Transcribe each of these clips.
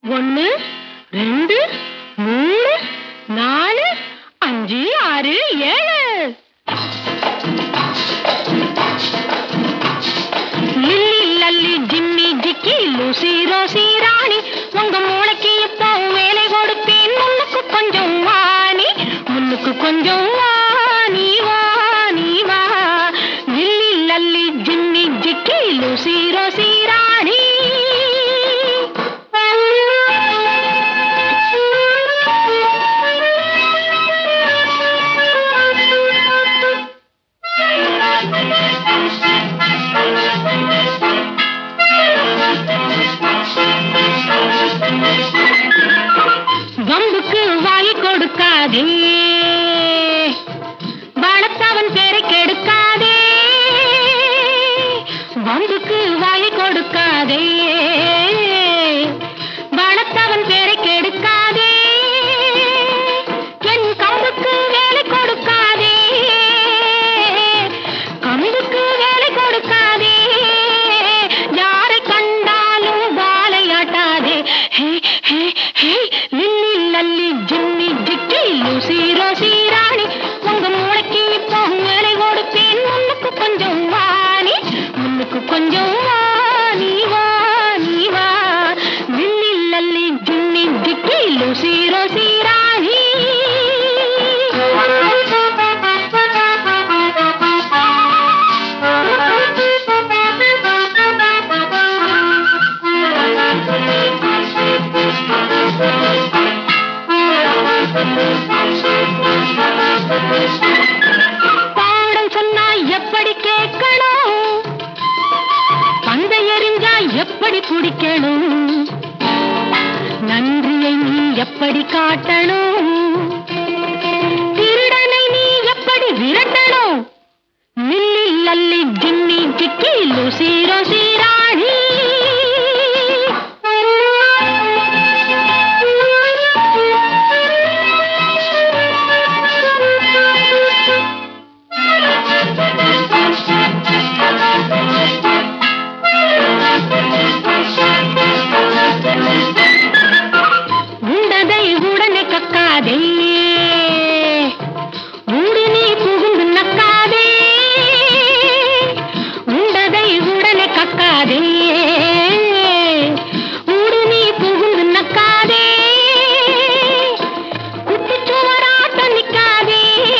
ஒன்னு ரெண்டு மூணு நாலு அஞ்சு ஆறு ஏழு Lilly Lally Jimmy Jikki Lucy Rosy Rani உங்க மூளைக்கு இப்போ வேலை கொடுப்பேன் முன்னுக்கு கொஞ்சம் வாணி முன்னுக்கு கொஞ்சம் வாணி வாணி வா Lilly Lally Jimmy Jikki Lucy Rosy Rani வம்புக்கு வாய் கொடுக்காதே வளர்த்தவன் பேரை கெடுக்காதே வம்புக்கு வாய் கொடுக்காதே வளர்த்தவன் பேரை கெடுக்காதே என் கம்புக்கு வேலை கொடுக்காதே கம்புக்கு வேலை கொடுக்காதே யாரை கண்டாலும் வாழையாட்டாதே ஹே ஹே ஹே Lilly Lally Jimmy Jikki Lucy Rosy Rani உங்க மூளைக்கு இப்போ வேலை கொடுப்பேன் முன்னுக்கு கொஞ்சம் வாணி முன்னுக்கு கொஞ்சம் வாணி வாணி வா Lilly Lally Jimmy Jikki Lucy Rosy Rani பாடம் சொன்னா எப்படி கேட்கணும் பந்தை எறிஞ்சா எப்படி பிடிக்கணும் நன்றியை நீ எப்படி காட்டணும் திருடனை நீ எப்படி விரட்டணும் Milly Lally Jimmy Jikki Lucy Rosy Rani உண்டதை உடனே கக்காதே ஊடு நீ புகுந்து நக்காதே உண்டதை உடனே கக்காதே ஊடு நீ புகுந்து நக்காதே குட்டிச்சுவராட்ட நிக்காதே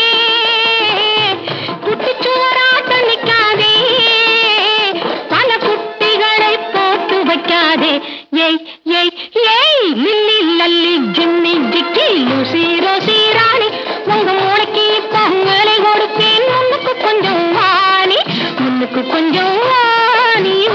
குட்டிச்சுவராட்ட நிக்காதே பல குட்டிகளை போட்டு வைக்காதே ஏய் ஏய் ஏய் Lilly Lally Jimmy Jikki Lucy Rosy Rani உங்க மூளைக்கு இப்போ வேலை கொடுப்பேன் முன்னுக்கு கொஞ்சம் வாணி முன்னுக்கு கொஞ்சம் வாணி